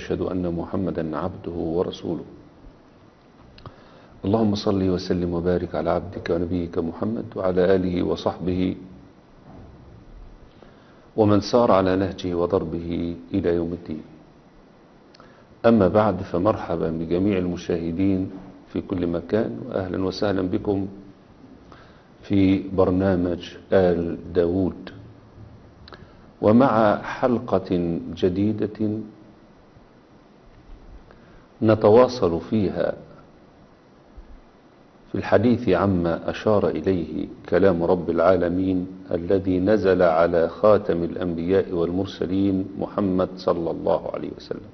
وأشهد أن محمدا عبده ورسوله اللهم صل وسلم وبارك على عبدك ونبيك محمد وعلى آله وصحبه ومن سار على نهجه وضربه إلى يوم الدين أما بعد فمرحبا بجميع المشاهدين في كل مكان وأهلا وسهلا بكم في برنامج آل داود ومع حلقة جديدة نتواصل فيها في الحديث عما أشار إليه كلام رب العالمين الذي نزل على خاتم الأنبياء والمرسلين محمد صلى الله عليه وسلم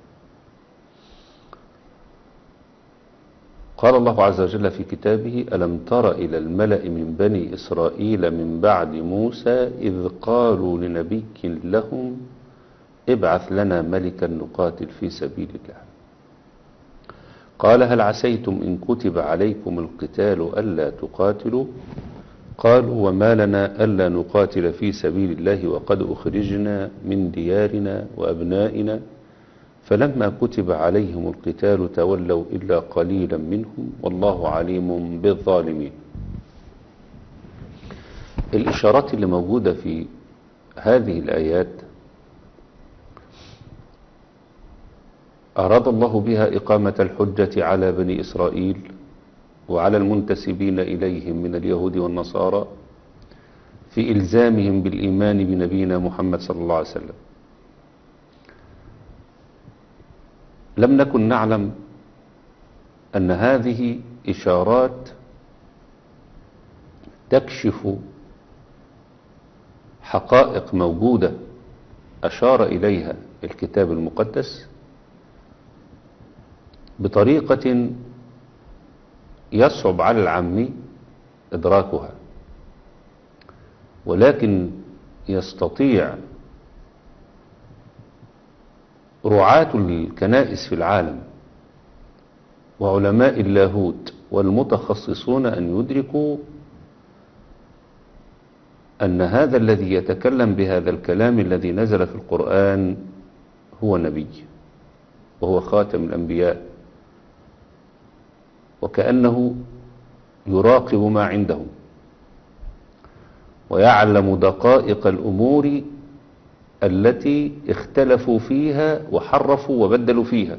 قال الله عز وجل في كتابه ألم تر إلى الملأ من بني إسرائيل من بعد موسى إذ قالوا لنبي لهم ابعث لنا ملكا نقاتل في سبيل الله قال هل عسيتم إن كتب عليكم القتال ألا تقاتلوا قالوا وما لنا ألا نقاتل في سبيل الله وقد أخرجنا من ديارنا وأبنائنا فلما كتب عليهم القتال تولوا إلا قليلا منهم والله عليم بالظالمين الإشارات اللي موجودة في هذه الآيات أراد الله بها إقامة الحجة على بني إسرائيل وعلى المنتسبين إليهم من اليهود والنصارى في إلزامهم بالإيمان بنبينا محمد صلى الله عليه وسلم لم نكن نعلم أن هذه إشارات تكشف حقائق موجودة أشار إليها الكتاب المقدس بطريقة يصعب على العامي إدراكها ولكن يستطيع رعاة الكنائس في العالم وعلماء اللاهوت والمتخصصون أن يدركوا أن هذا الذي يتكلم بهذا الكلام الذي نزل في القرآن هو نبي وهو خاتم الأنبياء وكأنه يراقب ما عندهم ويعلم دقائق الأمور التي اختلفوا فيها وحرفوا وبدلوا فيها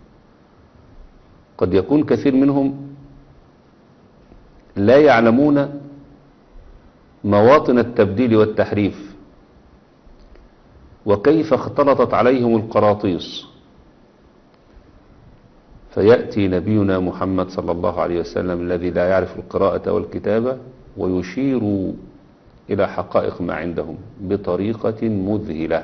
قد يكون كثير منهم لا يعلمون مواطن التبديل والتحريف وكيف اختلطت عليهم القراطيس فيأتي نبينا محمد صلى الله عليه وسلم الذي لا يعرف القراءة والكتابة ويشير إلى حقائق ما عندهم بطريقة مذهلة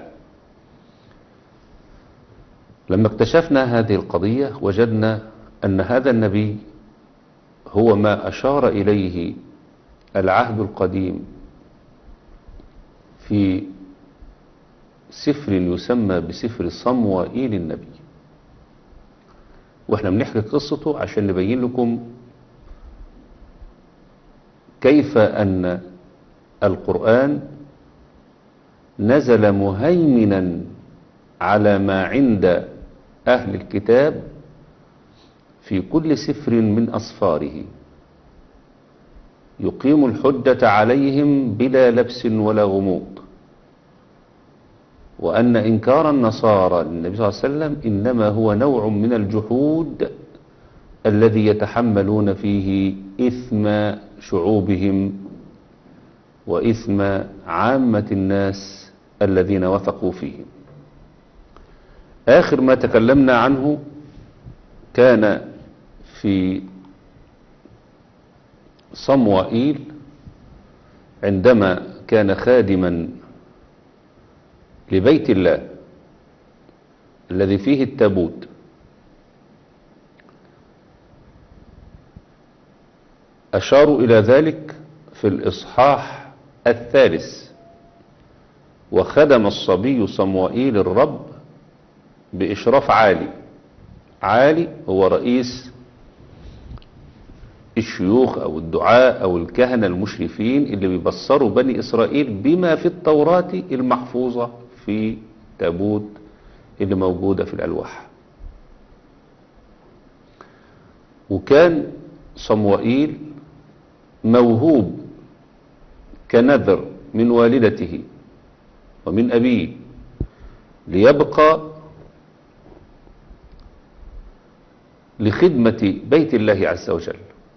لما اكتشفنا هذه القضية وجدنا أن هذا النبي هو ما أشار إليه العهد القديم في سفر يسمى بسفر صموئيل النبي واحنا بنحكي قصته عشان نبين لكم كيف أن القرآن نزل مهيمنا على ما عند أهل الكتاب في كل سفر من أصفاره يقيم الحجة عليهم بلا لبس ولا غموض وأن إنكار النصارى للنبي صلى الله عليه وسلم إنما هو نوع من الجحود الذي يتحملون فيه إثم شعوبهم وإثم عامة الناس الذين وثقوا فيه آخر ما تكلمنا عنه كان في صموئيل عندما كان خادما لبيت الله الذي فيه التابوت أشاروا إلى ذلك في الإصحاح الثالث وخدم الصبي صموئيل الرب بإشراف عالي عالي هو رئيس الشيوخ أو الدعاء أو الكهنة المشرفين اللي بيبصروا بني إسرائيل بما في التوراة المحفوظة في تابوت اللي موجودة في الألواح وكان صموئيل موهوب كنذر من والدته ومن أبيه ليبقى لخدمة بيت الله عز وجل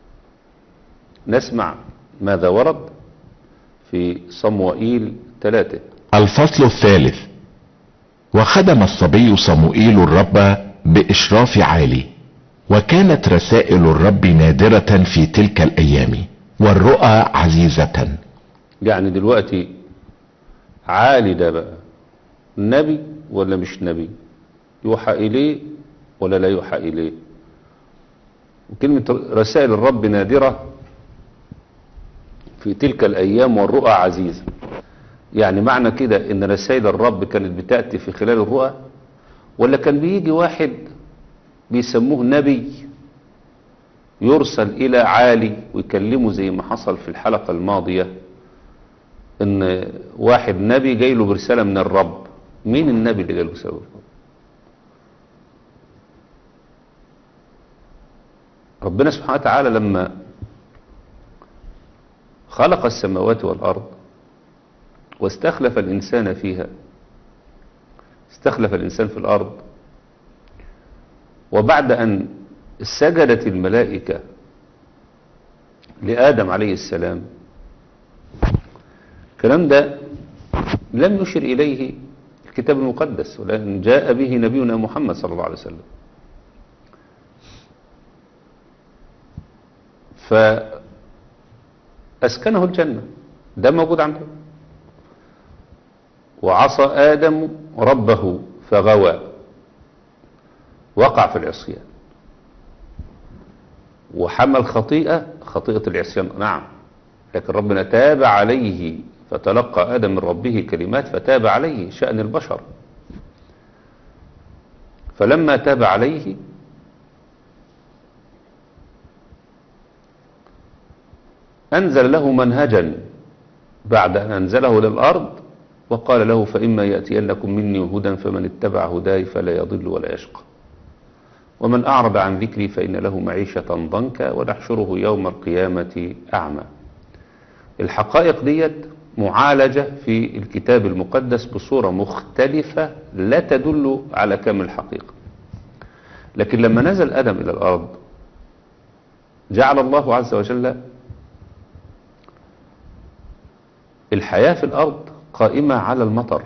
نسمع ماذا ورد في صموئيل ثلاثة الفصل الثالث وخدم الصبي صموئيل الرب بإشراف عالي وكانت رسائل الرب نادرة في تلك الأيام والرؤى عزيزة يعني دلوقتي عالي ده بقى نبي ولا مش نبي يوحى إليه ولا لا يوحى إليه وكلمة رسائل الرب نادرة في تلك الأيام والرؤى عزيزة يعني معنى كده ان رسائل الرب كانت بتأتي في خلال الرؤى ولا كان بيجي واحد بيسموه نبي يرسل الى عالي ويكلمه زي ما حصل في الحلقة الماضية ان واحد نبي جاي له برسالة من الرب مين النبي اللي جاي له برسالة من الرب ربنا سبحانه وتعالى لما خلق السماوات والأرض واستخلف الإنسان فيها استخلف الإنسان في الأرض وبعد أن سجدت الملائكة لآدم عليه السلام الكلام ده لم يشر إليه الكتاب المقدس ولكن جاء به نبينا محمد صلى الله عليه وسلم فأسكنه الجنة ده موجود عنده وعصى آدم ربه فغوى وقع في العصيان وحمل خطيئة خطيئة العصيان نعم لكن ربنا تاب عليه فتلقى آدم من ربه كلمات فتاب عليه شأن البشر فلما تاب عليه أنزل له منهجا بعد أن أنزله للأرض وقال له فإما يأتينكم مني هدى فمن اتبع هداي فلا يضل ولا يشقى ومن أعرض عن ذكري فإن له معيشة ضنكا ونحشره يوم القيامة أعمى الحقائق ديت معالجة في الكتاب المقدس بصورة مختلفة لا تدل على كامل الحقيقة لكن لما نزل آدم إلى الأرض جعل الله عز وجل الحياة في الأرض قائمة على المطر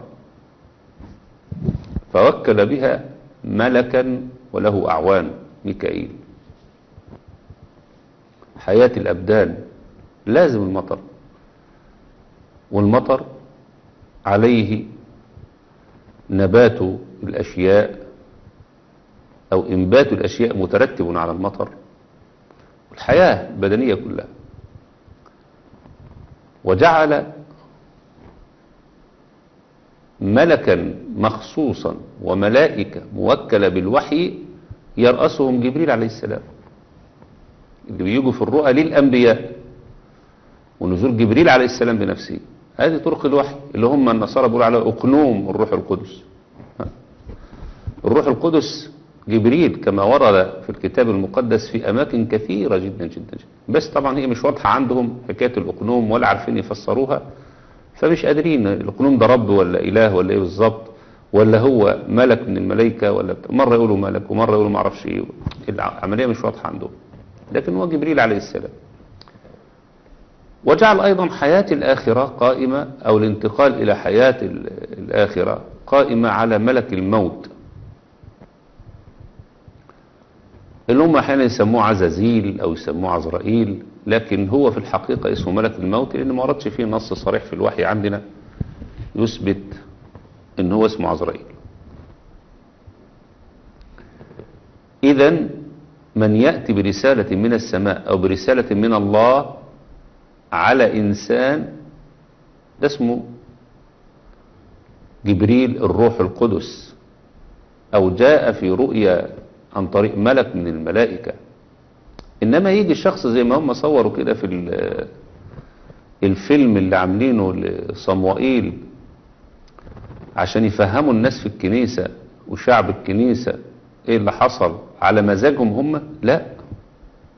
فوكل بها ملكا وله أعوان ميكائيل حياة الأبدان لازم المطر والمطر عليه نبات الأشياء أو إنبات الأشياء مترتب على المطر الحياة البدنية كلها وجعل ملكا مخصوصا وملائكة موكلة بالوحي يرأسهم جبريل عليه السلام اللي بيجوا في الرؤى للأنبياء ونزول جبريل عليه السلام بنفسه هذه طرق الوحي اللي هم النصارى بيقولوا على أقنوم الروح القدس الروح القدس جبريل كما ورد في الكتاب المقدس في أماكن كثيرة جدا جدا, جدا. بس طبعا هي مش واضحة عندهم حكاية الأقنوم ولا عارفين يفسروها فمش قادرين القنوم ده رب ولا إله ولا إيه بالظبط ولا هو ملك من الملائكة ولا مرة يقولوا ملك ومرة يقولوا معرفش إيه العملية مش واضحة عندهم لكن هو جبريل عليه السلام وجعل أيضا حياة الآخرة قائمة أو الانتقال إلى حياة الآخرة قائمة على ملك الموت اللي هم أحيانا يسموه عزازيل أو يسموه عزرائيل لكن هو في الحقيقة اسمه ملك الموت لأن ما وردش فيه نص صريح في الوحي عندنا يثبت ان هو اسمه عزرائيل إذا من يأتي برسالة من السماء أو برسالة من الله على إنسان ده اسمه جبريل الروح القدس أو جاء في رؤيا عن طريق ملك من الملائكة إنما يجي الشخص زي ما هم صوروا كده في الفيلم اللي عاملينه لصموئيل عشان يفهموا الناس في الكنيسة وشعب الكنيسة ايه اللي حصل على مزاجهم هم لا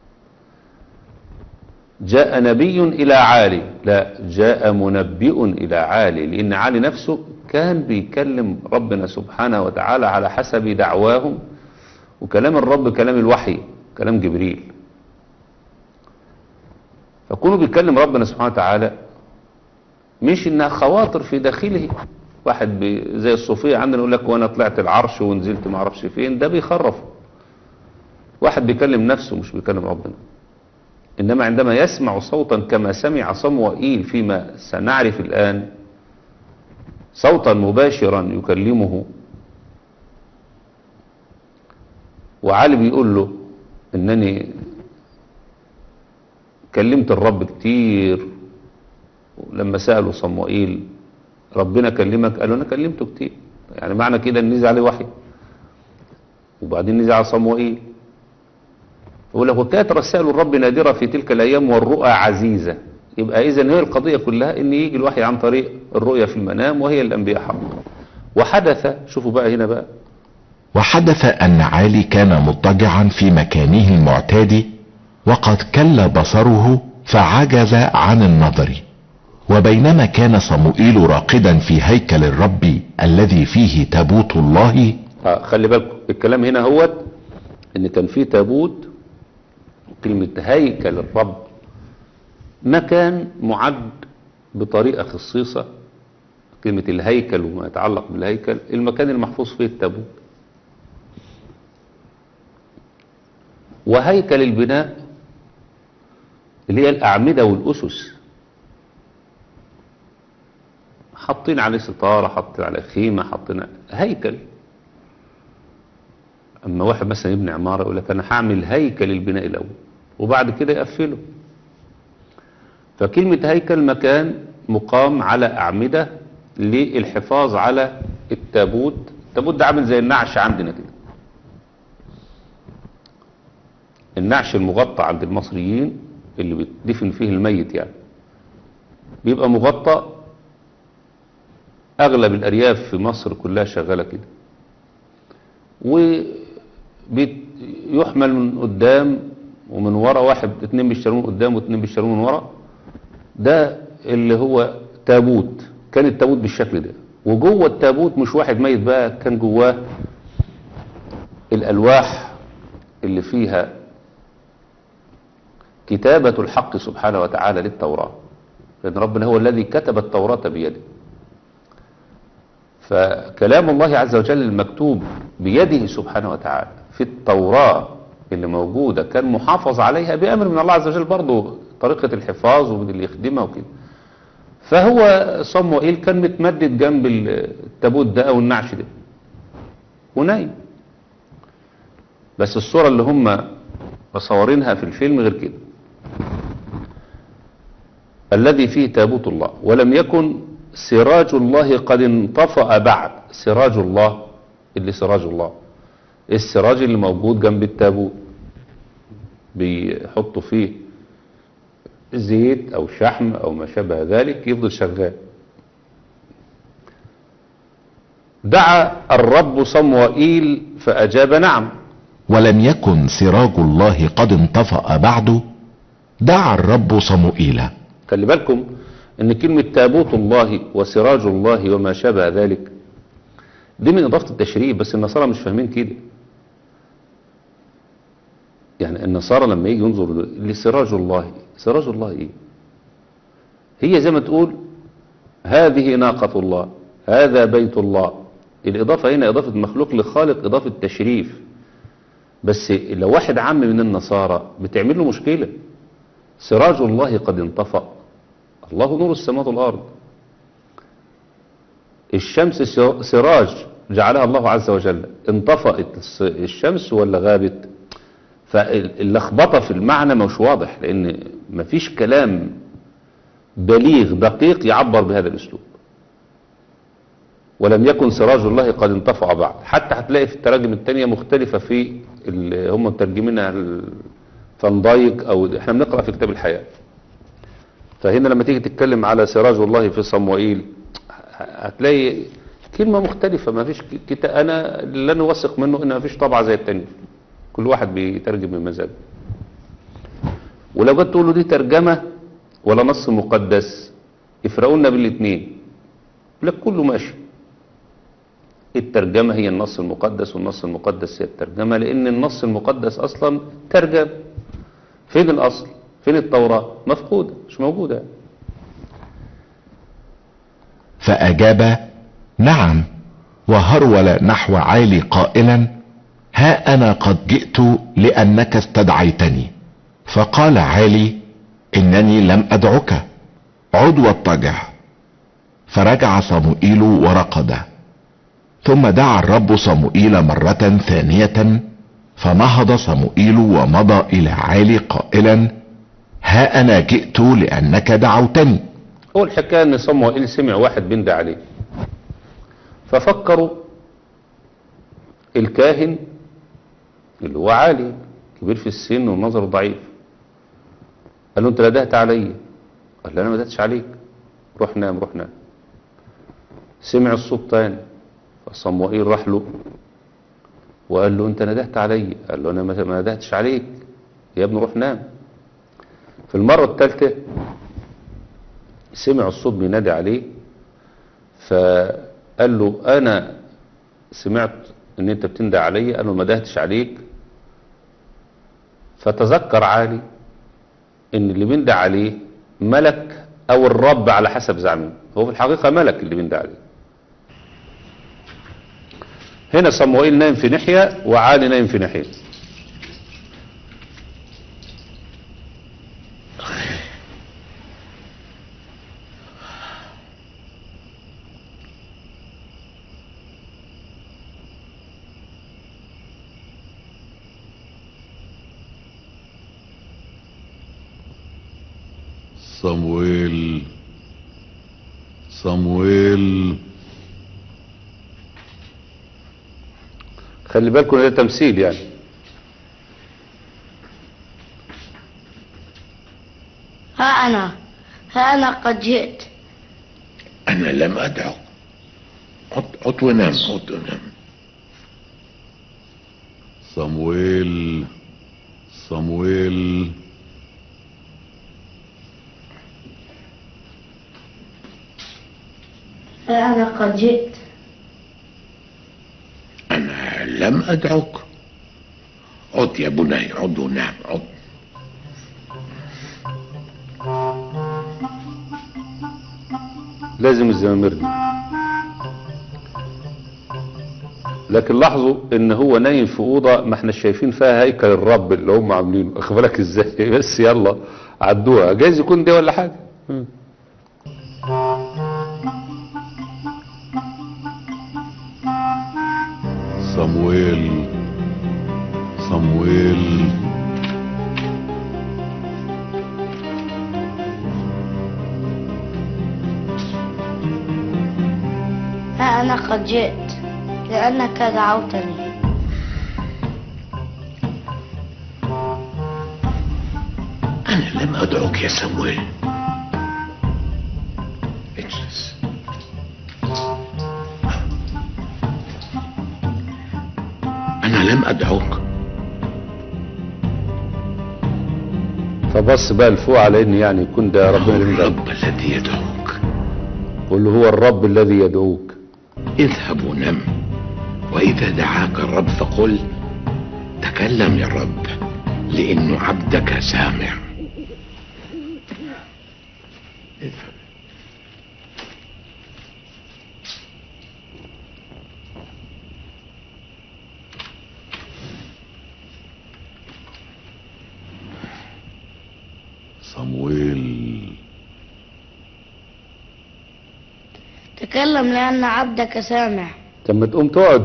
جاء نبي إلى عالي لا جاء منبئ إلى عالي لأن عالي نفسه كان بيكلم ربنا سبحانه وتعالى على حسب دعواهم وكلام الرب كلام الوحي كلام جبريل فكونه بيكلم ربنا سبحانه وتعالى مش انها خواطر في داخله واحد بي زي الصوفية عندنا يقول لك وانا طلعت العرش ونزلت ما اعرفش فين ده بيخرف واحد بيكلم نفسه مش بيكلم ربنا انما عندما يسمع صوتا كما سمع صموئيل فيما سنعرف الان صوتا مباشرا يكلمه وعلي بيقول له انني كلمت الرب كتير لما سألوا صموئيل ربنا كلمك قالوا انا كلمته كتير يعني معنى كده ان نزل عليه وحي وبعدين نزل على صموئيل يقول لك وكانت رسائل الرب نادرة في تلك الأيام والرؤى عزيزة يبقى إذا هي القضية كلها إن يجي الوحي عن طريق الرؤية في المنام وهي الأنبياء حق وحدث شوفوا بقى هنا بقى وحدث ان عالي كان مضطجعا في مكانه المعتاد وقد كل بصره فعجز عن النظر وبينما كان صموئيل راقدا في هيكل الرب الذي فيه تابوت الله آه خلي بالكم الكلام هنا هو ان كان في تابوت كلمة هيكل الرب مكان معد بطريقة خصيصة كلمة الهيكل وما يتعلق بالهيكل المكان المحفوظ فيه التابوت وهيكل البناء اللي هي الأعمدة والأسس حاطين عليه ستارة حاطين عليه خيمة حاطين هيكل اما واحد مثلا يبني عمارة يقول لك انا هعمل هيكل البناء الاول وبعد كده يقفله فكلمة هيكل مكان مقام على اعمدة للحفاظ على التابوت التابوت ده عامل زي النعش عندنا كده النعش المغطى عند المصريين اللي بيدفن فيه الميت يعني بيبقى مغطى اغلب الارياف في مصر كلها شغالة كده ويحمل من قدام ومن ورا واحد اتنين بيشترون قدام واتنين بيشترون من ورا ده اللي هو تابوت كان التابوت بالشكل ده وجوه التابوت مش واحد ميت بقى كان جواه الالواح اللي فيها كتابة الحق سبحانه وتعالى للتوراة لأن ربنا هو الذي كتب التوراة بيده فكلام الله عز وجل المكتوب بيده سبحانه وتعالى في التوراة اللي موجودة كان محافظ عليها بأمر من الله عز وجل برضه طريقة الحفاظ واللي يخدمها وكده فهو صموئيل كان متمدد جنب التابوت ده أو النعش ده ونايم بس الصورة اللي هم مصورينها في الفيلم غير كده الذي فيه تابوت الله ولم يكن سراج الله قد انطفأ بعد سراج الله اللي سراج الله السراج اللي موجود جنب التابوت بيحطوا فيه زيت او شحم او ما شابه ذلك يفضل شغال دعا الرب صموئيل فأجاب نعم ولم يكن سراج الله قد انطفأ بعد دعا الرب صموئيل خلي بالكم ان كلمة تابوت الله وسراج الله وما شابه ذلك دي من اضافة التشريف بس النصارى مش فاهمين كده يعني النصارى لما يجي ينظر لسراج الله سراج الله ايه هي زي ما تقول هذه ناقة الله هذا بيت الله الإضافة هنا إضافة مخلوق لخالق إضافة تشريف بس لو واحد عام من النصارى بتعمل له مشكلة سراج الله قد انطفأ الله نور السماوات والأرض الشمس سراج جعلها الله عز وجل انطفأت الشمس ولا غابت فاللخبطة في المعنى مش واضح لأن مفيش كلام بليغ دقيق يعبر بهذا الأسلوب ولم يكن سراج الله قد انطفأ بعد حتى هتلاقي في التراجم التانية مختلفة في هم مترجمينها فان دايك او احنا بنقرأ في كتاب الحياة فهنا لما تيجي تتكلم على سراج الله في صموئيل هتلاقي كلمة مختلفة ما فيش كتاب انا لن اوثق منه ان ما فيش طبعة زي التانية كل واحد بيترجم من مزاجه ولو جيت تقول له دي ترجمة ولا نص مقدس يفرقوا لنا بالاثنين لك كله ماشي الترجمة هي النص المقدس والنص المقدس هي الترجمة لأن النص المقدس أصلا ترجم فين الأصل فين التوراة مفقودة مش موجودة يعني. فأجاب نعم وهرول نحو عالي قائلا ها أنا قد جئت لأنك استدعيتني فقال عالي إنني لم أدعك عد واضطجع فرجع صموئيل ورقد ثم دعا الرب صموئيل مرة ثانية فنهض صموئيل ومضى إلى عالي قائلا ها أنا جئت لأنك دعوتني هو الحكاية ان صموئيل سمع واحد بيندى عليه ففكروا الكاهن اللي هو عالي كبير في السن ونظره ضعيف قال له انت ندهت عليا قال له انا ما ندهتش عليك روح نام روح نام سمع الصوت تاني فصموئيل راح له وقال له انت ندهت عليا قال له انا ما ما ندهتش عليك يا ابني روح نام في المرة الثالثة سمع الصوت بينادي عليه فقال له انا سمعت ان انت بتندى عليا قال له ما دهتش عليك فتذكر عالي ان اللي بيندى عليه ملك او الرب على حسب زعمه هو في الحقيقة ملك اللي بيندى عليه هنا صموئيل نايم في ناحية وعالي نايم في ناحية صمويل صمويل خلي بالكم إن ده تمثيل يعني ها أنا ها أنا قد جئت أنا لم أدعو عد عد ونام عد ونام صمويل صمويل ها أنا قد جئت أنا لم أدعوك عد يا بني عد ونام عد لازم الزمامير دي لكن لاحظوا ان هو نايم في اوضه ما احنا شايفين فيها هيكل الرب اللي هم عاملينه واخد بالك ازاي بس يلا عدوها جايز يكون دي ولا حاجه مم. صمويل صمويل ها أنا قد جئت لأنك دعوتني أنا لم أدعوك يا صمويل اجلس أنا لم أدعوك فبص بقى لفوق على ان يعني يكون ده هو ربنا اللي بيدعوك. الرب الذي يدعوك قول له هو الرب الذي يدعوك اذهب ونم وإذا دعاك الرب فقل تكلم يا رب لأنه عبدك سامع اذهب صمويل تكلم لأن عبدك سامع طب ما تقوم تقعد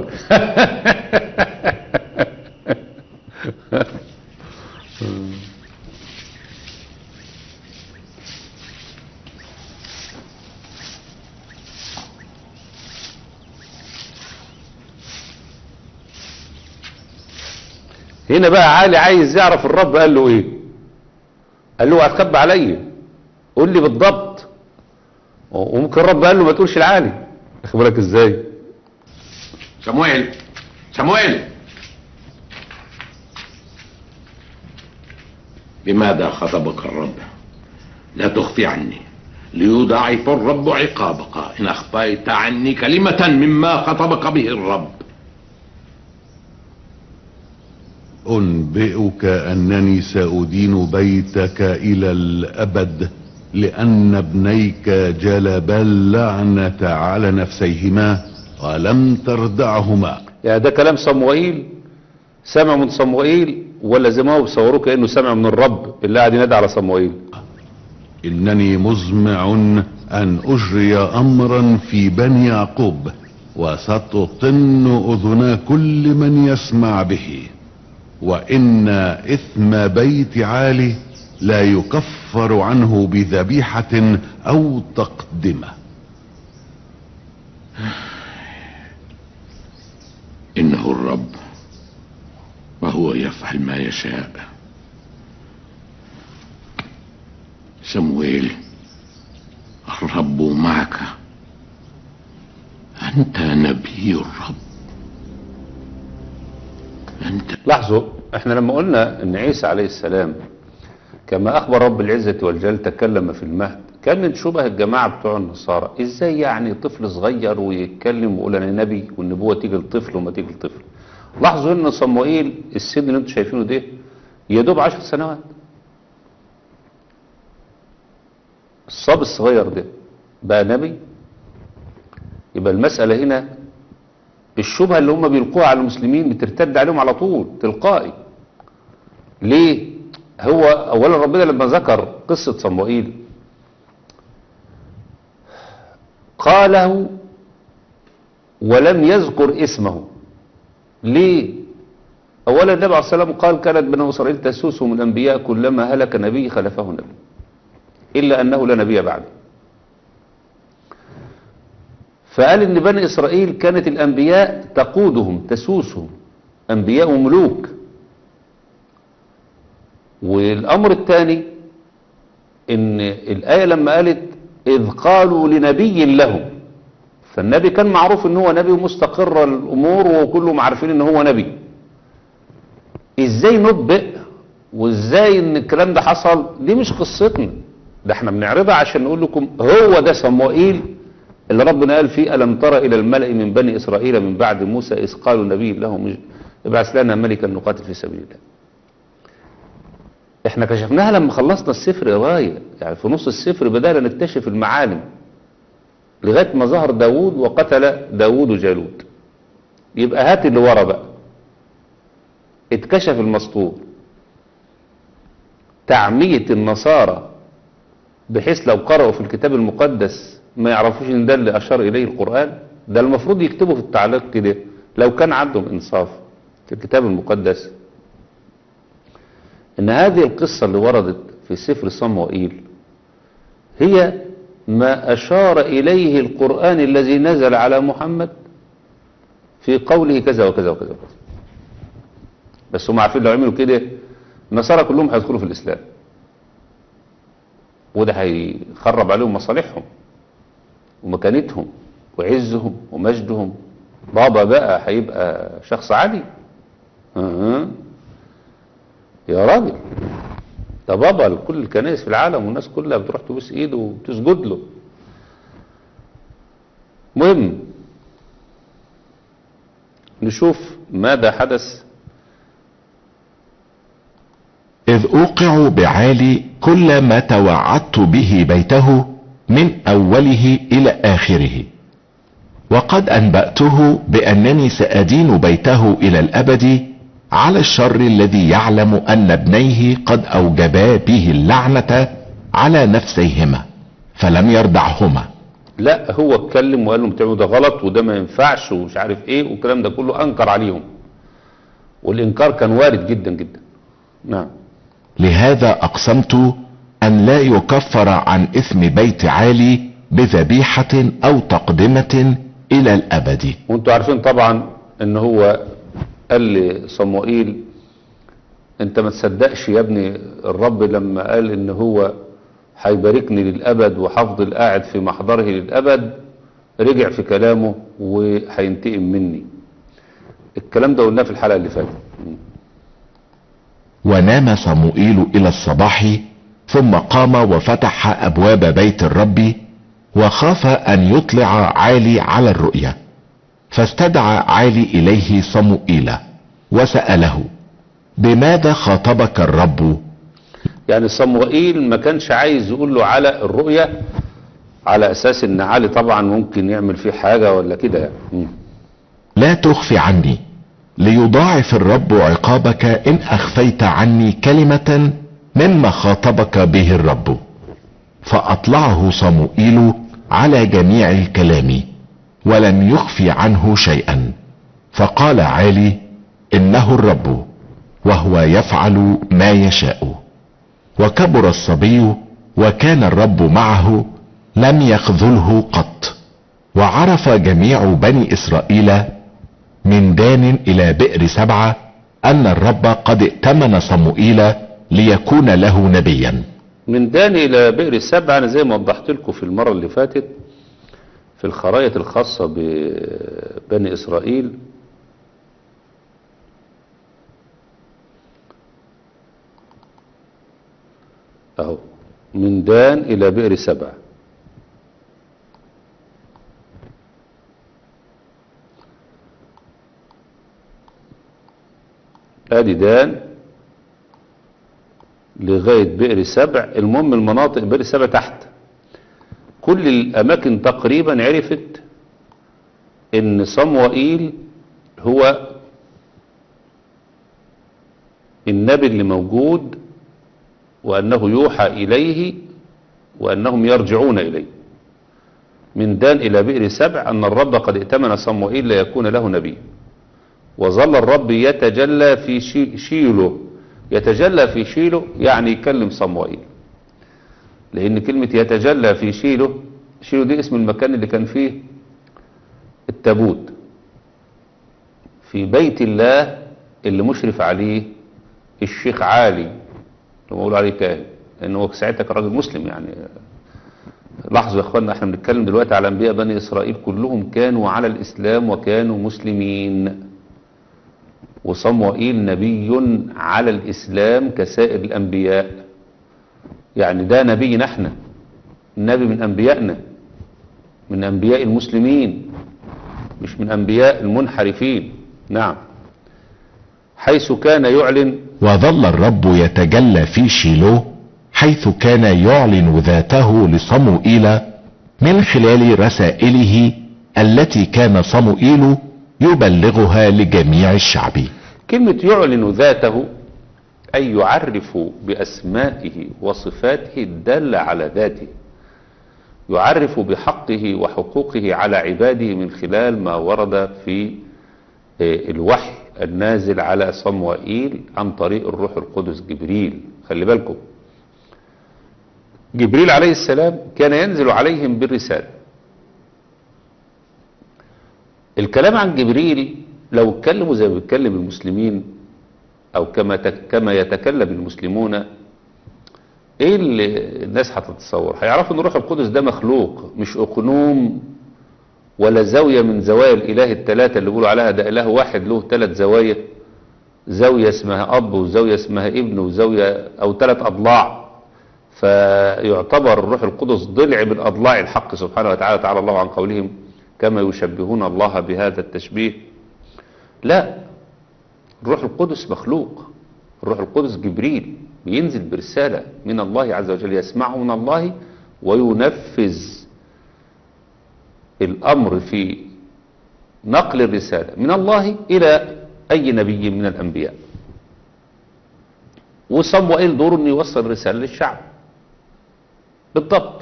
هنا بقى علي عايز يعرف الرب قال له ايه قال له هتخبى عليا قول لي بالضبط وممكن الرب قال له ما تقولش لعلي واخد بالك ازاي صمويل صمويل بماذا خطبك الرب لا تخفي عني ليضاعف الرب عقابك إن أخفيت عني كلمة مما خطبك به الرب أنبئك أنني سأدين بيتك إلى الأبد لأن ابنيك جلبا اللعنة على نفسيهما ولم تردعهما يعني ده كلام صموئيل سمع من صموئيل ولا زي ما هو بيصوروه كانه سمع من الرب اللي قاعد ينادي على صموئيل إنني مزمع أن أجري أمرا في بني يعقوب وستطن أذنا كل من يسمع به وإن إثم بيت عالي لا يكفر عنه بذبيحة أو تقدمة إنه الرب وهو يفعل ما يشاء سمويل الرب معك أنت نبي الرب أنت لاحظوا احنا لما قلنا ان عيسى عليه السلام كما اخبر رب العزة والجلال تكلم في المهد كان من شبه الجماعة بتوع النصارى ازاي يعني طفل صغير ويتكلم ويقول انا نبي والنبوة تيجي لطفل وما تيجي لطفل لاحظوا ان صموئيل السن اللي انتم شايفينه ده يا دوب عشر سنوات الصاب الصغير ده بقى نبي يبقى المسألة هنا الشبهة اللي هم بيلقوها على المسلمين بترتد عليهم على طول تلقائي ليه هو اولا ربنا لما ذكر قصة صموئيل قاله ولم يذكر اسمه ليه اولا النبي عليه الصلاة والسلام قال كانت بنو اسرائيل تسوسهم الانبياء كلما هلك نبي خلفه نبي الا انه لا نبي بعده فقال ان بني اسرائيل كانت الانبياء تقودهم تسوسهم انبياء وملوك والامر الثاني ان الايه لما قالت اذ قالوا لنبي لهم فالنبي كان معروف ان هو نبي ومستقر الامور وكلهم عارفين ان هو نبي ازاي نطبق وازاي ان الكلام ده حصل دي مش قصتنا ده احنا بنعرضها عشان نقول لكم هو ده صموئيل اللي ربنا قال فيه ألم تر إلى الملأ من بني إسرائيل من بعد موسى إذ قالوا نبي لهم ابعث لنا ملكا نقاتل في سبيل الله احنا كشفناها لما خلصنا السفر قرايه يعني في نص السفر بدأنا نكتشف المعالم لغاية ما ظهر داوود وقتل داوود جالوت يبقى هات اللي ورا بقى اتكشف المسطور تعمية النصارى بحيث لو قرأوا في الكتاب المقدس ما يعرفوش ان ده اللي اشار اليه القرآن ده المفروض يكتبوا في التعليق كده لو كان عندهم انصاف في الكتاب المقدس ان هذه القصة اللي وردت في سفر صموئيل هي ما اشار اليه القرآن الذي نزل على محمد في قوله كذا وكذا وكذا وكذا بس هم عارفين لو عملوا كده النصارى كلهم هيدخلوا في الاسلام وده هيخرب عليهم مصالحهم ومكانتهم وعزهم ومجدهم بابا بقى هيبقى شخص عادي أه. يا راجل ده بابا لكل الكنائس في العالم والناس كلها بتروح تبوس ايده وتسجد له مهم نشوف ماذا حدث إذ أوقع بعالي كل ما توعدت به بيته من أوله إلى آخره وقد أنبأته بأنني سأدين بيته إلى الأبد على الشر الذي يعلم أن ابنيه قد أوجبا به اللعنة على نفسيهما فلم يردعهما لا هو اتكلم وقال لهم بتعملوا ده غلط وده ما ينفعش ومش عارف ايه والكلام ده كله انكر عليهم والانكار كان وارد جدا جدا نعم لهذا أقسمت أن لا يكفر عن إثم بيت عالي بذبيحة أو تقدمة إلى الأبد وانتوا عارفين طبعا ان هو قال لصموئيل انت ما تصدقش يا ابني الرب لما قال ان هو هيباركني للأبد وهفضل قاعد في محضره للأبد رجع في كلامه وهينتقم مني الكلام ده قلناه في الحلقة اللي فاتت ونام صموئيل الى الصباح ثم قام وفتح ابواب بيت الرب وخاف ان يطلع عالي على الرؤيا فاستدعى عالي اليه صموئيل وسأله بماذا خاطبك الرب يعني صموئيل ما كانش عايز يقول له على الرؤية على اساس ان علي طبعا ممكن يعمل فيه حاجة ولا كده يعني مم. لا تخف عني ليضاعف الرب عقابك ان اخفيت عني كلمة مما خاطبك به الرب فاطلعه صموئيل على جميع الكلام ولم يخفي عنه شيئا فقال عالي انه الرب وهو يفعل ما يشاء وكبر الصبي وكان الرب معه لم يخذله قط وعرف جميع بني اسرائيل من دان الى بئر سبعة ان الرب قد ائتمن صموئيل ليكون له نبيا من دان الى بئر السبع انا زي ما وضحت لكم في المرة اللي فاتت في الخرائط الخاصة ببني اسرائيل اهو من دان الى بئر سبع ادي دان لغاية بئر سبع المهم المناطق بئر سبع تحت كل الاماكن تقريبا عرفت ان صموئيل هو النبي اللي موجود وأنه يوحى إليه وأنهم يرجعون إليه من دان إلى بئر سبع أن الرب قد ائتمن صموئيل ليكون له نبي وظل الرب يتجلى في شي شيله يتجلى في شيله يعني يكلم صموئيل لأن كلمة يتجلى في شيله شيله دي اسم المكان اللي كان فيه التابوت في بيت الله اللي مشرف عليه الشيخ عالي اللي بقول عليه كاهن لانه هو ساعتها كان راجل مسلم يعني لاحظوا يا اخوانا احنا بنتكلم دلوقتي على انبياء بني اسرائيل كلهم كانوا على الاسلام وكانوا مسلمين وصموئيل نبي على الاسلام كسائر الانبياء يعني ده نبينا احنا نبي من انبيائنا من انبياء المسلمين مش من انبياء المنحرفين نعم حيث كان يعلن وظل الرب يتجلى في شيلو حيث كان يعلن ذاته لصموئيل من خلال رسائله التي كان صموئيل يبلغها لجميع الشعب كلمة يعلن ذاته أي يعرف بأسمائه وصفاته الدالة على ذاته يعرف بحقه وحقوقه على عباده من خلال ما ورد في الوحي النازل على صموئيل عن طريق الروح القدس جبريل خلي بالكم جبريل عليه السلام كان ينزل عليهم بالرسالة الكلام عن جبريل لو اتكلموا زي ما بيتكلم المسلمين او كما كما يتكلم المسلمون ايه اللي الناس هتتصور هيعرفوا ان الروح القدس ده مخلوق مش اقنوم ولا زاوية من زوايا الاله الثلاثة اللي بيقولوا عليها ده اله واحد له ثلاث زوايا زاوية اسمها اب وزاوية اسمها ابن وزاوية او ثلاث اضلاع فيعتبر الروح القدس ضلع من اضلاع الحق سبحانه وتعالى تعالى الله عن قولهم كما يشبهون الله بهذا التشبيه لا الروح القدس مخلوق الروح القدس جبريل بينزل برسالة من الله عز وجل يسمعه من الله وينفذ الأمر في نقل الرسالة من الله إلى أي نبي من الأنبياء وصموئيل دوره أنه يوصل الرسالة للشعب بالضبط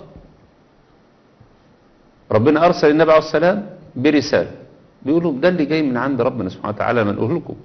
ربنا أرسل النبي عليه السلام برسالة بيقولوا ده اللي جاي من عند ربنا سبحانه وتعالى ما نقول لكم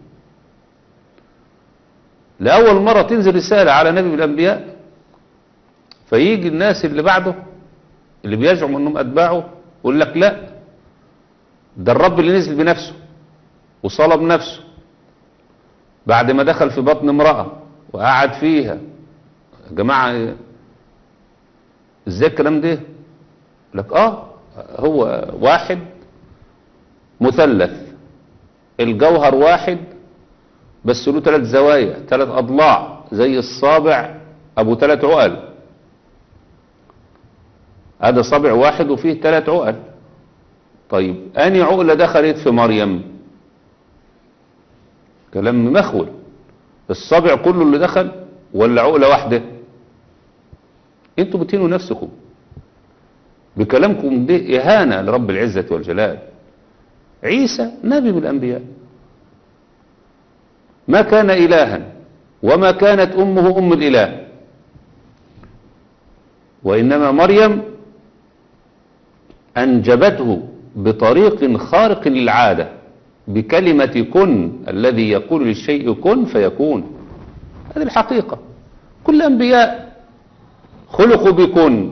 لأول مرة تنزل رسالة على نبي من الأنبياء فيجي الناس اللي بعده اللي بيزعموا أنهم أتباعه يقول لك لا ده الرب اللي نزل بنفسه وصلب نفسه بعد ما دخل في بطن امرأة وقعد فيها يا جماعة ازاي الكلام ده لك اه هو واحد مثلث الجوهر واحد بس له ثلاث زوايا ثلاث أضلاع زي الصابع أبو ثلاث عقل هذا صابع واحد وفيه ثلاث عقل طيب أني عقلة دخلت في مريم كلام مخول الصابع كله اللي دخل ولا عقلة واحدة انتوا بتهينوا نفسكم بكلامكم ده إهانة لرب العزة والجلال عيسى نبي من الأنبياء ما كان إلها وما كانت أمه أم الإله وإنما مريم أنجبته بطريق خارق للعادة بكلمة كن الذي يقول للشيء كن فيكون هذه الحقيقة كل الأنبياء خلقوا بكن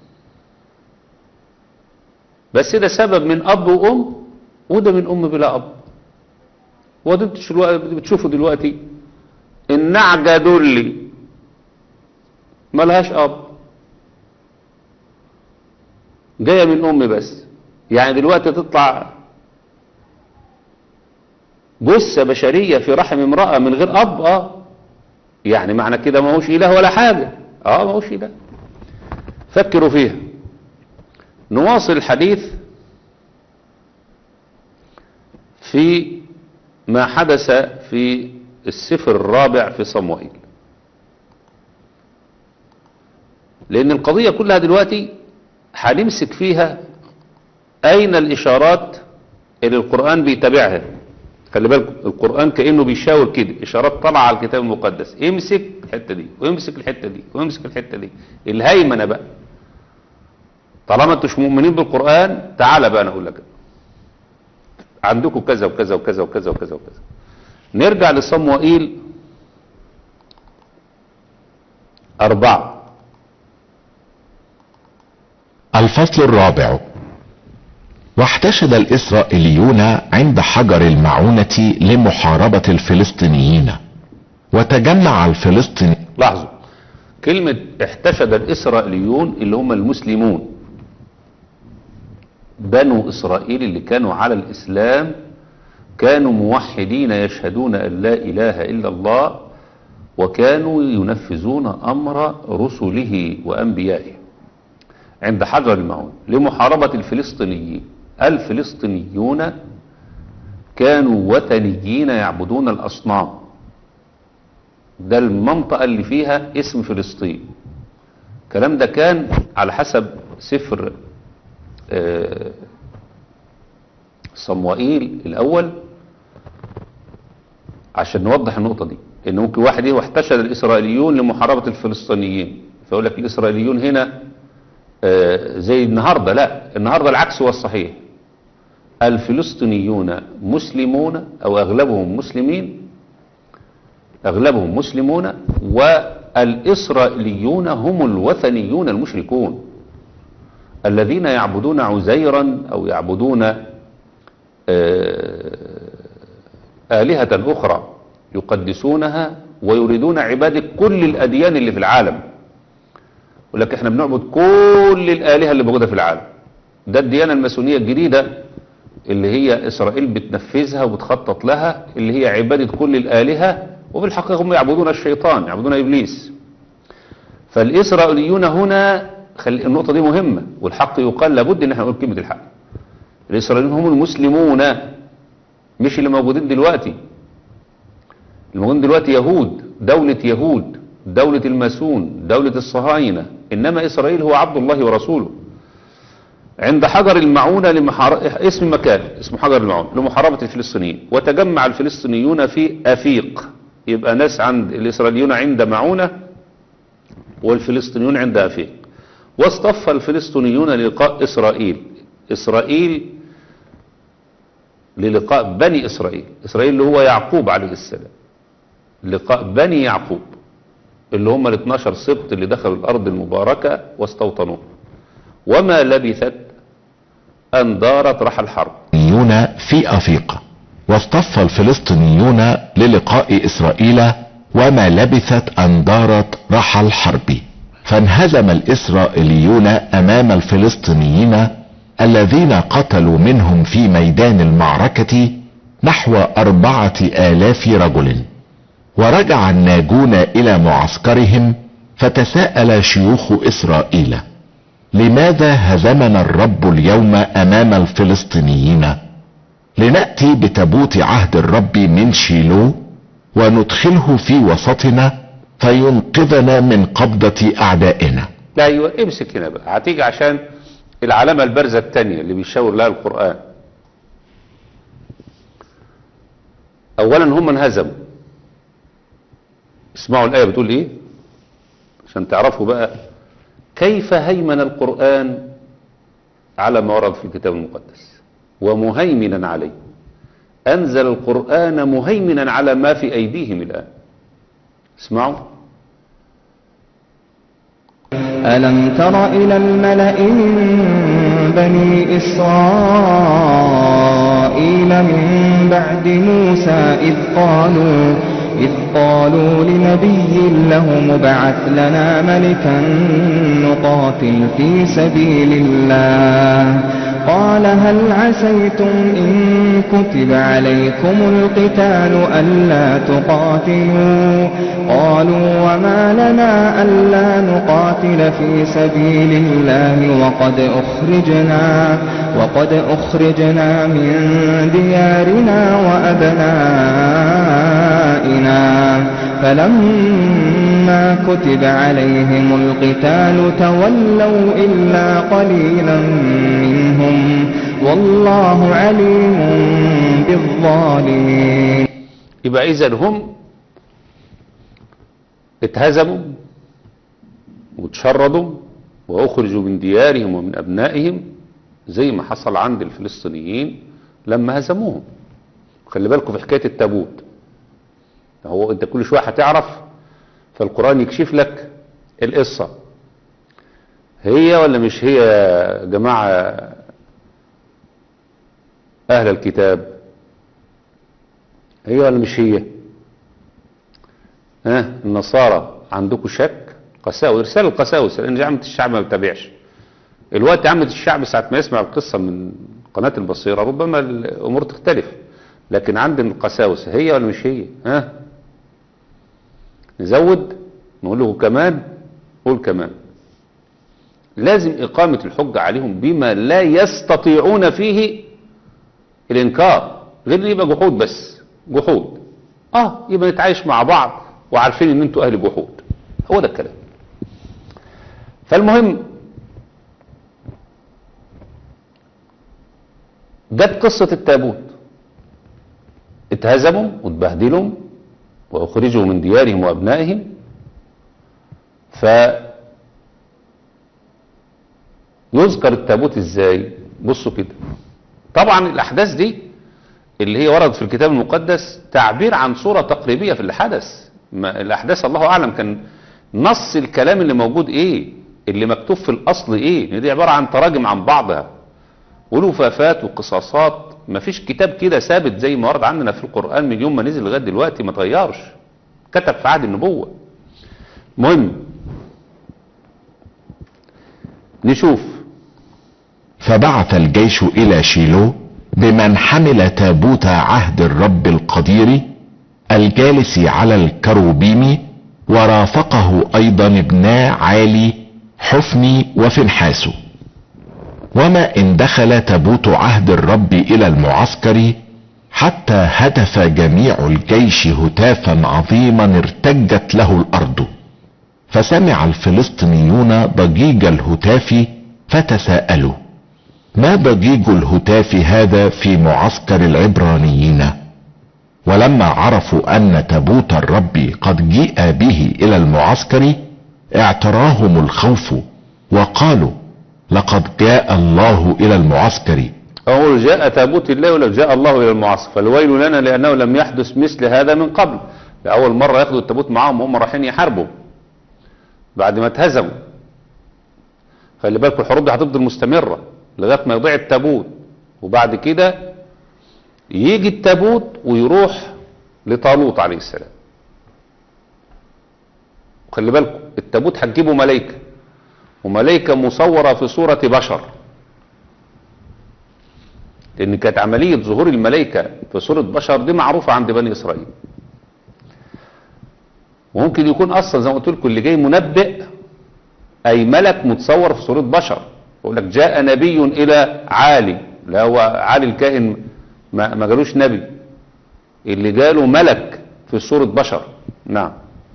بس ده سبب من أب وأم وده من أم بلا أب وده بتشوفوا دلوقتي النعجة دولي ملهاش أب جاية من أم بس يعني دلوقتي تطلع جثة بشرية في رحم امرأة من غير أب اه يعني معنى كده ما هوش إله ولا حاجة اه ما هوش إله فكروا فيها نواصل الحديث في ما حدث في السفر الرابع في صموئيل لأن القضية كلها دلوقتي هنمسك فيها أين الإشارات اللي القرآن بيتابعها خلي بالك القرآن كأنه بيشاور كده إشارات طالعة على الكتاب المقدس امسك الحتة دي وامسك الحتة دي وامسك الحتة دي الهيمنة بقى طالما انتوا مش مؤمنين بالقرآن تعالى بقى أنا أقول لك عندكم كذا وكذا وكذا وكذا وكذا وكذا نرجع لصموئيل أربعة الفصل الرابع واحتشد الإسرائيليون عند حجر المعونة لمحاربة الفلسطينيين وتجمع الفلسطيني لاحظوا كلمة احتشد الإسرائيليون اللي هم المسلمون بنو إسرائيل اللي كانوا على الإسلام كانوا موحدين يشهدون أن لا إله إلا الله وكانوا ينفذون أمر رسله وأنبيائه عند حجر المعون لمحاربة الفلسطينيين الفلسطينيون كانوا وثنيين يعبدون الأصنام ده المنطقة اللي فيها اسم فلسطين الكلام ده كان على حسب سفر آه، صموئيل الأول عشان نوضح النقطة دي ان ممكن واحد ايه واحتشد الإسرائيليون لمحاربة الفلسطينيين فيقول لك الإسرائيليون هنا آه، زي النهاردة لا النهاردة العكس هو الصحيح الفلسطينيون مسلمون أو أغلبهم مسلمين أغلبهم مسلمون والإسرائيليون هم الوثنيون المشركون الذين يعبدون عزيرا أو يعبدون آه، آلهة أخرى يقدسونها ويريدون عبادة كل الأديان اللي في العالم يقول لك احنا بنعبد كل الآلهة اللي موجودة في العالم ده الديانة الماسونية الجديدة اللي هي إسرائيل بتنفذها وبتخطط لها اللي هي عبادة كل الآلهة وفي الحقيقة هم يعبدون الشيطان يعبدون إبليس فالإسرائيليون هنا خلي النقطة دي مهمة والحق يقال لابد ان احنا نقول كلمة الحق الإسرائيليون هم المسلمون مش اللي موجودين دلوقتي الموجودين دلوقتي يهود دولة يهود دولة الماسون دولة الصهاينة إنما إسرائيل هو عبد الله ورسوله عند حجر المعونة لمحار... اسم مكان اسمه حجر المعونة لمحاربة الفلسطينيين وتجمع الفلسطينيون في أفيق يبقى ناس عند الإسرائيليون عند معونة والفلسطينيون عند أفيق واصطف الفلسطينيون للقاء إسرائيل إسرائيل للقاء بني إسرائيل إسرائيل اللي هو يعقوب عليه السلام لقاء بني يعقوب اللي هم ال 12 سبط اللي دخلوا الأرض المباركة واستوطنوها وما لبثت أن دارت رحى الحرب الفلسطينيون في أفيق واصطف الفلسطينيون للقاء إسرائيل وما لبثت أن دارت رحى الحرب فانهزم الإسرائيليون أمام الفلسطينيين الذين قتلوا منهم في ميدان المعركة نحو أربعة آلاف رجل ورجع الناجون الى معسكرهم فتساءل شيوخ اسرائيل لماذا هزمنا الرب اليوم امام الفلسطينيين لناتي بتابوت عهد الرب من شيلو وندخله في وسطنا فينقذنا من قبضه اعدائنا لا ايوه امسك هنا بقى هتيجي عشان العلامة البارزة التانية اللي بيشاور لها القرآن اولا هم انهزموا اسمعوا الآية بتقول ايه عشان تعرفوا بقى كيف هيمن القرآن على ما ورد في الكتاب المقدس ومهيمنا عليه أنزل القرآن مهيمنا على ما في أيديهم الآن اسمعوا ألم تر إلى الملأ من بني إسرائيل من بعد موسى إذ قالوا إذ قالوا لنبي له مبعث لنا ملكا نقاتل في سبيل الله قال هل عسيتم إن كتب عليكم القتال ألا تقاتلوا قالوا وما لنا ألا نقاتل في سبيل الله وقد أخرجنا وقد أخرجنا من ديارنا وأبنائنا فلما كتب عليهم القتال تولوا إلا قليلا منهم والله عليم بالظالمين يبقى إذا هم اتهزموا وتشردوا وأخرجوا من ديارهم ومن أبنائهم زي ما حصل عند الفلسطينيين لما هزموهم خلي بالكم في حكاية التابوت هو انت كل شوية هتعرف فالقرآن يكشف لك القصة هي ولا مش هي يا جماعة أهل الكتاب هي ولا مش هي ها النصارى عندكم شك قساوة رسالة القساوسة لأن عامة الشعب ما بتابعش الوقت عامة الشعب ساعة ما يسمع القصة من قناة البصيرة ربما الأمور تختلف لكن عندنا القساوسة هي ولا مش هي ها نزود نقول له كمان قول كمان لازم إقامة الحجة عليهم بما لا يستطيعون فيه الإنكار غير اللي يبقى جحود بس جحود اه يبقى نتعايش مع بعض وعارفين ان انتوا اهل جحود هو ده الكلام فالمهم جت قصة التابوت اتهزموا واتبهدلوا واخرجوا من ديارهم وابنائهم ف يذكر التابوت ازاي بصوا كده طبعا الاحداث دي اللي هي وردت في الكتاب المقدس تعبير عن صورة تقريبية في اللي حدث ما الاحداث الله اعلم كان نص الكلام اللي موجود ايه اللي مكتوب في الاصل ايه دي عبارة عن تراجم عن بعضها ولفافات وقصاصات مفيش كتاب كده ثابت زي ما ورد عندنا في القرآن من يوم ما نزل لغاية دلوقتي ما تغيرش كتب في عهد النبوة مهم نشوف فبعث الجيش الى شيلو بمن حمل تابوت عهد الرب القدير الجالس على الكروبيم ورافقه ايضا ابنا عالي حفني وفنحاس وما ان دخل تابوت عهد الرب الى المعسكر حتى هتف جميع الجيش هتافا عظيما ارتجت له الارض فسمع الفلسطينيون ضجيج الهتاف فتساءلوا ما ضجيج الهتاف هذا في معسكر العبرانيين ولما عرفوا ان تابوت الرب قد جيء به الى المعسكر اعتراهم الخوف وقالوا لقد جاء الله الى المعسكر أقول جاء تابوت الله ولا جاء الله إلى المعسكر فالويل لنا لأنه لم يحدث مثل هذا من قبل لأول مرة ياخدوا التابوت معاهم وهم رايحين يحاربوا بعد ما اتهزموا خلي بالكم الحروب دي هتفضل مستمرة لغاية ما يضيع التابوت وبعد كده يجي التابوت ويروح لطالوت عليه السلام خلي بالكم التابوت هتجيبه ملائكة وملائكة مصورة في صورة بشر لأن كانت عملية ظهور الملائكة في صورة بشر دي معروفة عند بني إسرائيل وممكن يكون اصلا زي ما قلت لكم اللي جاي منبئ اي ملك متصور في صورة بشر يقول لك جاء نبي الى عالي لا هو عالي الكائن ما, ما جالوش نبي اللي جاله ملك في صورة بشر نعم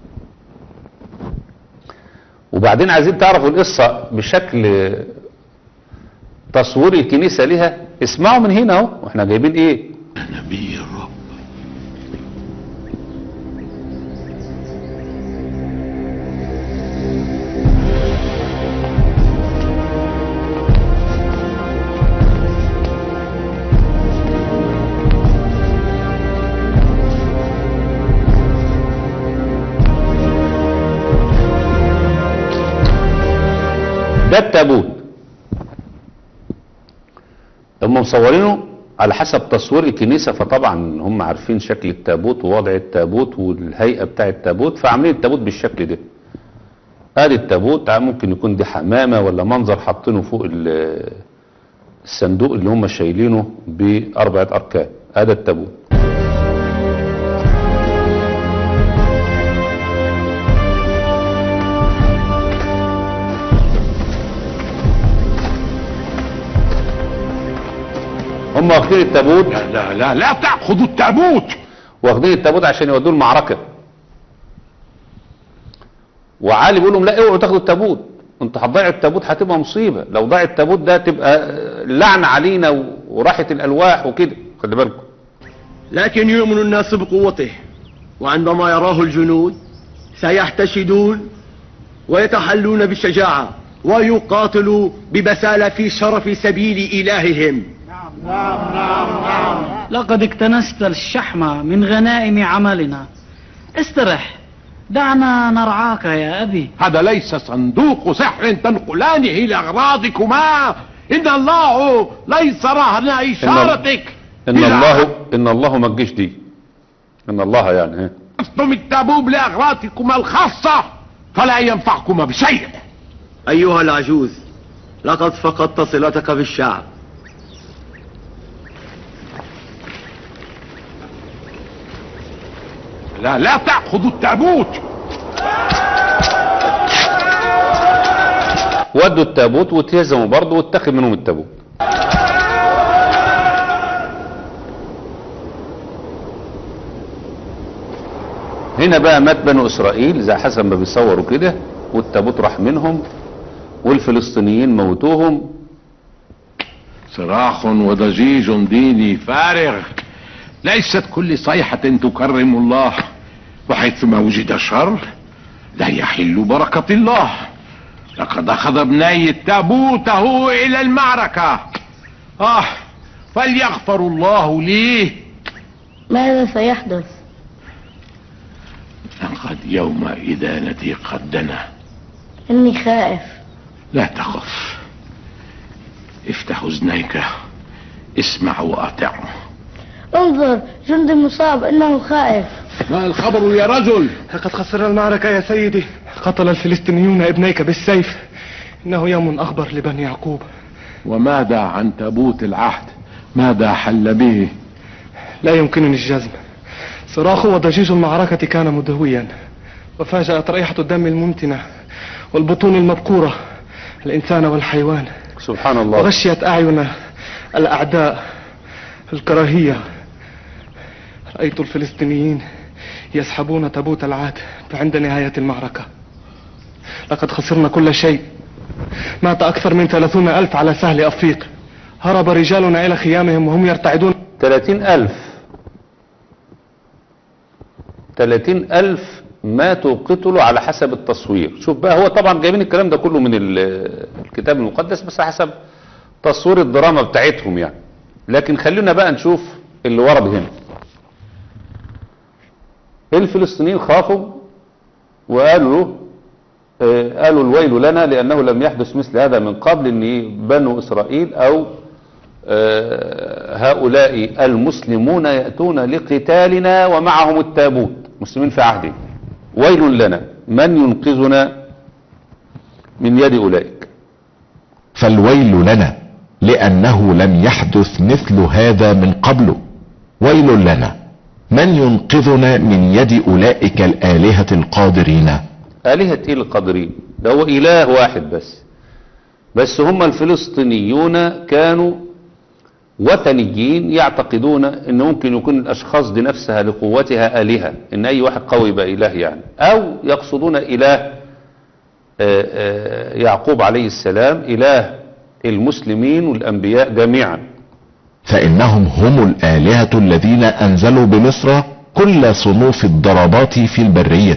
وبعدين عايزين تعرفوا القصة بشكل تصوير الكنيسة لها اسمعوا من هنا اهو واحنا جايبين ايه نبي الرب ده التابوت هم مصورينه على حسب تصوير الكنيسة فطبعا هم عارفين شكل التابوت ووضع التابوت والهيئة بتاع التابوت فعاملين التابوت بالشكل ده ادي التابوت ممكن يكون دي حمامة ولا منظر حاطينه فوق ال- الصندوق اللي هم شايلينه بأربعة أركان ادي التابوت هم واخدين التابوت لا لا لا لا تأخذوا التابوت واخدين التابوت عشان يودوه المعركة وعلي بيقول لهم لا اوعوا تاخدوا التابوت انتوا هتضيعوا التابوت هتبقى مصيبة لو ضاع التابوت ده تبقى لعنة علينا و- وراحة الألواح وكده خلي بالكم لكن يؤمن الناس بقوته وعندما يراه الجنود سيحتشدون ويتحلون بالشجاعة ويقاتلوا ببسالة في شرف سبيل إلههم لقد اكتنست الشحم من غنائم عملنا استرح دعنا نرعاك يا أبي هذا ليس صندوق سحر تنقلانه لأغراضكما إن الله ليس رهن إشارتك إن إلى الله إن الله ما تجيش دي إن الله يعني ها أخذتم التابوب لأغراضكما الخاصة فلا ينفعكما بشيء أيها العجوز لقد فقدت صلتك بالشعب لا لا تأخذوا التابوت ودوا التابوت واتهزموا برضه واتخذ منهم التابوت هنا بقى مات بنو اسرائيل زي حسب ما بيصوروا كده والتابوت راح منهم والفلسطينيين موتوهم صراخ وضجيج ديني فارغ ليست كل صيحة تكرم الله وحيثما وجد شر لا يحل بركة الله لقد أخذ ابني تابوته إلى المعركة آه فليغفر الله لي ماذا سيحدث لقد يوم إدانتي قد دنا إني خائف لا تخف افتح اذنيك اسمع واطع انظر جندي مصاب إنه خائف ما الخبر يا رجل لقد خسرنا المعركة يا سيدي قتل الفلسطينيون ابنيك بالسيف إنه يوم أخبر لبني يعقوب وماذا عن تابوت العهد ماذا حل به لا يمكنني الجزم صراخ وضجيج المعركة كان مدهويا وفاجأت رائحة الدم المنتنة والبطون المبكورة الإنسان والحيوان سبحان الله وغشيت أعين الأعداء الكراهية رأيت الفلسطينيين يسحبون تابوت العهد عند نهاية المعركة لقد خسرنا كل شيء مات أكثر من ثلاثون ألف على سهل أفريق هرب رجالنا إلى خيامهم وهم يرتعدون 30 ألف 30 ألف ماتوا قتلوا على حسب التصوير شوف بقى هو طبعا جايبين الكلام ده كله من ال- الكتاب المقدس بس حسب تصوير الدراما بتاعتهم يعني لكن خلونا بقى نشوف اللي ورد هنا الفلسطينيين خافوا وقالوا له آه، قالوا الويل لنا لأنه لم يحدث مثل هذا من قبل أن بنو إسرائيل أو آه، هؤلاء المسلمون يأتون لقتالنا ومعهم التابوت مسلمين في عهده ويل لنا من ينقذنا من يد أولئك فالويل لنا لانه لم يحدث مثل هذا من قبل ويل لنا من ينقذنا من يد اولئك الالهة القادرين آلهة ايه القادرين ده هو إله واحد بس بس هم الفلسطينيون كانوا وثنيين يعتقدون ان ممكن يكون الاشخاص دي نفسها لقوتها آلهة ان اي واحد قوي يبقى اله يعني او يقصدون اله آه، آه، يعقوب عليه السلام اله المسلمين والانبياء جميعا فانهم هم الالهة الذين انزلوا بمصر كل صنوف الضربات في البرية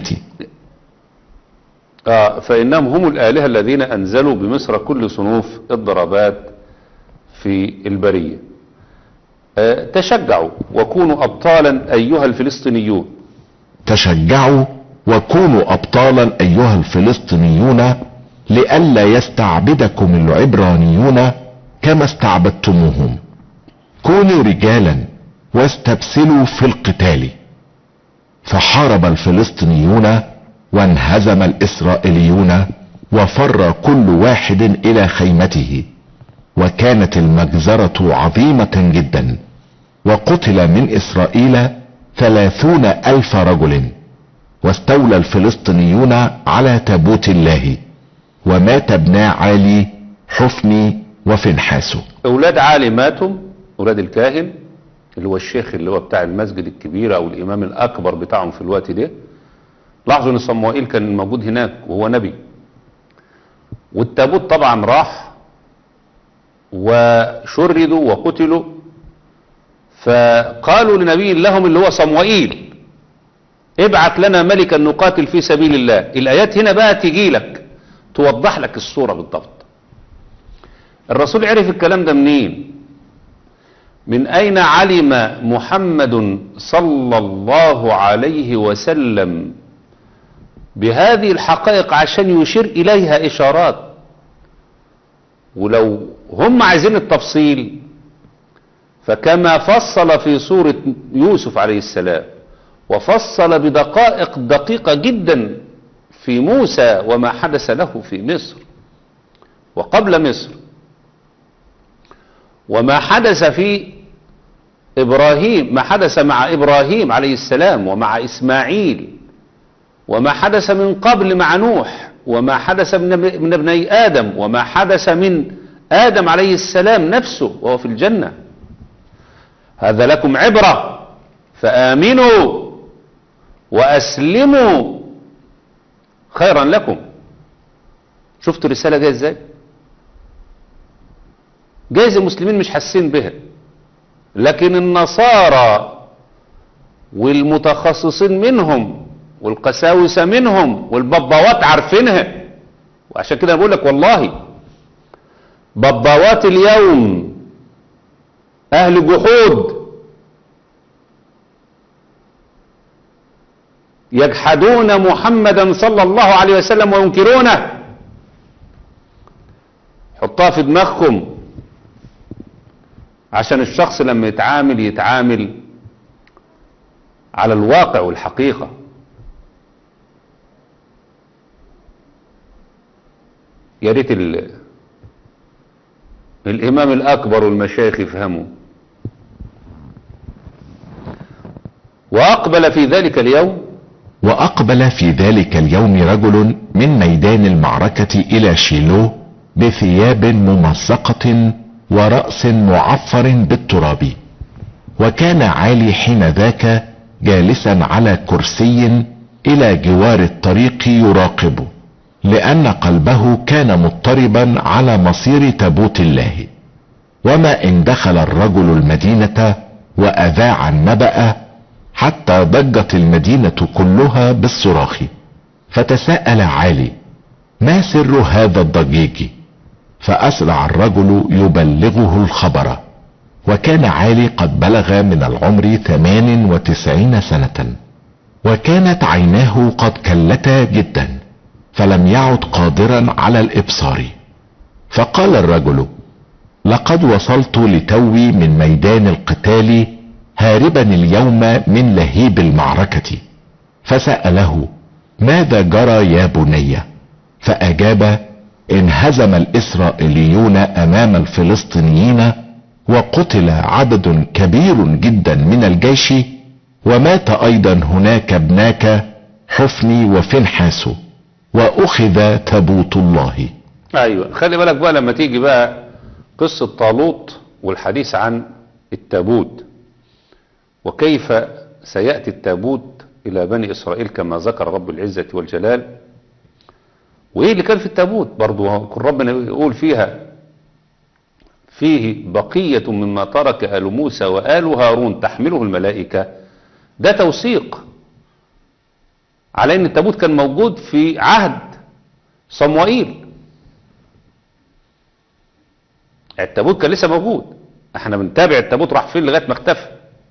آه فإنهم هم الآلهة الذين أنزلوا بمصر كل صنوف الضربات في البرية آه تشجعوا وكونوا أبطالا أيها الفلسطينيون تشجعوا وكونوا ابطالا ايها الفلسطينيون لئلا يستعبدكم العبرانيون كما استعبدتموهم كونوا رجالا واستبسلوا في القتال فحارب الفلسطينيون وانهزم الاسرائيليون وفر كل واحد الى خيمته وكانت المجزرة عظيمة جدا وقتل من اسرائيل ثلاثون الف رجل واستولى الفلسطينيون على تابوت الله ومات ابنا عالي حفني وفنحاس أولاد عالي ماتوا أولاد الكاهن اللي هو الشيخ اللي هو بتاع المسجد الكبير أو الإمام الأكبر بتاعهم في الوقت ده لاحظوا ان صموئيل كان موجود هناك وهو نبي والتابوت طبعا راح وشردوا وقتلوا فقالوا لنبي لهم اللي هو صموئيل ابعت لنا ملكا نقاتل في سبيل الله الايات هنا بقى تيجي لك توضح لك الصورة بالضبط الرسول عرف الكلام ده منين من اين علم محمد صلى الله عليه وسلم بهذه الحقائق عشان يشير إليها إشارات ولو هم عايزين التفصيل فكما فصل في سورة يوسف عليه السلام وفصل بدقائق دقيقة جدا في موسى وما حدث له في مصر وقبل مصر وما حدث في إبراهيم ما حدث مع إبراهيم عليه السلام ومع إسماعيل وما حدث من قبل مع نوح وما حدث من من ابني آدم وما حدث من آدم عليه السلام نفسه وهو في الجنة هذا لكم عبرة فآمنوا وأسلموا خيرا لكم شفتوا الرسالة جاية ازاي جايز المسلمين مش حاسين بها لكن النصارى والمتخصصين منهم والقساوسة منهم والبباوات عارفينها وعشان كده بقول لك والله بباوات اليوم اهل جحود يجحدون محمدا صلى الله عليه وسلم وينكرونه حطها في دماغكم عشان الشخص لما يتعامل يتعامل على الواقع والحقيقه يا ريت ال... الإمام الأكبر والمشايخ يفهموا وأقبل في ذلك اليوم واقبل في ذلك اليوم رجل من ميدان المعركة الى شيلو بثياب ممزقة ورأس معفر بالتراب وكان عالي حين ذاك جالسا على كرسي الى جوار الطريق يراقبه لان قلبه كان مضطربا على مصير تابوت الله وما ان دخل الرجل المدينة واذاع النبأ حتى ضجت المدينة كلها بالصراخ فتساءل عالي ما سر هذا الضجيج فاسرع الرجل يبلغه الخبر وكان عالي قد بلغ من العمر ثمان وتسعين سنة وكانت عيناه قد كلتا جدا فلم يعد قادرا على الابصار فقال الرجل لقد وصلت لتوي من ميدان القتال هاربا اليوم من لهيب المعركة فسأله ماذا جرى يا بني فأجاب انهزم الإسرائيليون أمام الفلسطينيين وقتل عدد كبير جدا من الجيش ومات ايضا هناك ابناك حفني وفنحاس واخذ تابوت الله ايوه خلي بالك بقى لما تيجي بقى قصة طالوت والحديث عن التابوت وكيف سيأتي التابوت إلى بني إسرائيل كما ذكر رب العزة والجلال وإيه اللي كان في التابوت برضو كل ربنا يقول فيها فيه بقية مما ترك آل موسى وآل هارون تحمله الملائكة ده توثيق على ان التابوت كان موجود في عهد صموئيل التابوت كان لسه موجود احنا بنتابع التابوت راح فين لغايه ما اختفى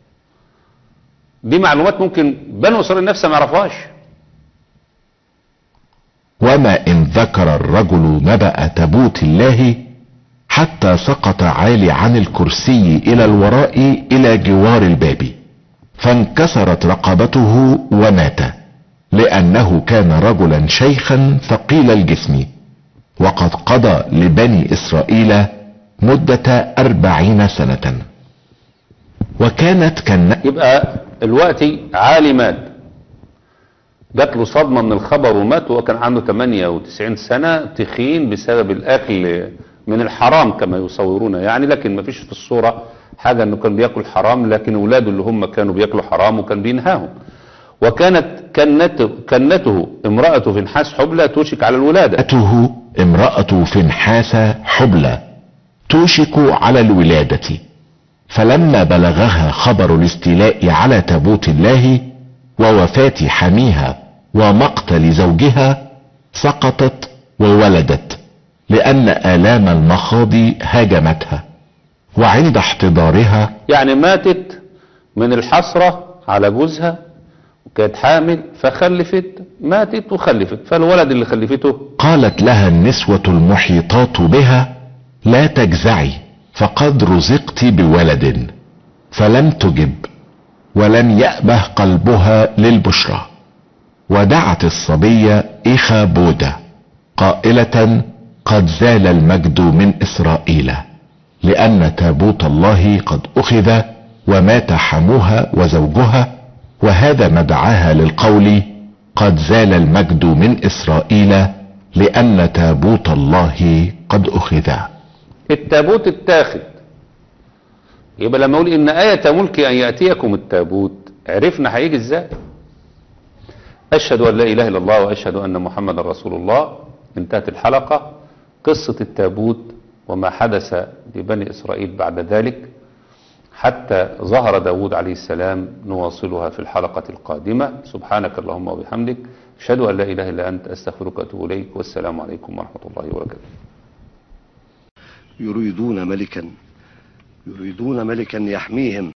دي معلومات ممكن بنو اسرائيل نفسها ما يعرفوهاش وما ان ذكر الرجل نبأ تابوت الله حتى سقط عالي عن الكرسي الى الوراء الى جوار الباب فانكسرت رقبته ومات لانه كان رجلا شيخا ثقيل الجسم وقد قضى لبني اسرائيل مدة اربعين سنة وكانت كان يبقى الوقت عالي مات جات له صدمة من الخبر ومات وهو كان عنده 98 سنة تخين بسبب الأكل من الحرام كما يصورون يعني لكن ما فيش في الصورة حاجة انه كان بياكل حرام لكن اولاده اللي هم كانوا بياكلوا حرام وكان بينهاهم وكانت كنته, كنته امرأة فنحاس حبلى توشك على الولادة أته امرأة فنحاس حبلى توشك على الولادة فلما بلغها خبر الاستيلاء على تابوت الله ووفاة حميها ومقتل زوجها سقطت وولدت لأن آلام المخاض هاجمتها وعند احتضارها يعني ماتت من الحسرة على جوزها وكانت حامل فخلفت ماتت وخلفت فالولد اللي خلفته قالت لها النسوة المحيطات بها لا تجزعي فقد رزقت بولد فلم تجب ولم يأبه قلبها للبشرى ودعت الصبي إخابودة قائلة قد زال المجد من إسرائيل لأن تابوت الله قد أخذ ومات حموها وزوجها وهذا مدعاها للقول قد زال المجد من إسرائيل لأن تابوت الله قد أخذ التابوت اتاخد يبقى لما اقول ان آية ملك ان يأتيكم التابوت عرفنا هيجي ازاي اشهد ان لا اله الا الله واشهد ان محمد رسول الله انتهت الحلقة قصة التابوت وما حدث لبني اسرائيل بعد ذلك حتى ظهر داود عليه السلام نواصلها في الحلقة القادمة سبحانك اللهم وبحمدك اشهد ان لا اله الا انت استغفرك واتوب اليك والسلام عليكم ورحمة الله وبركاته يريدون ملكا يريدون ملكا يحميهم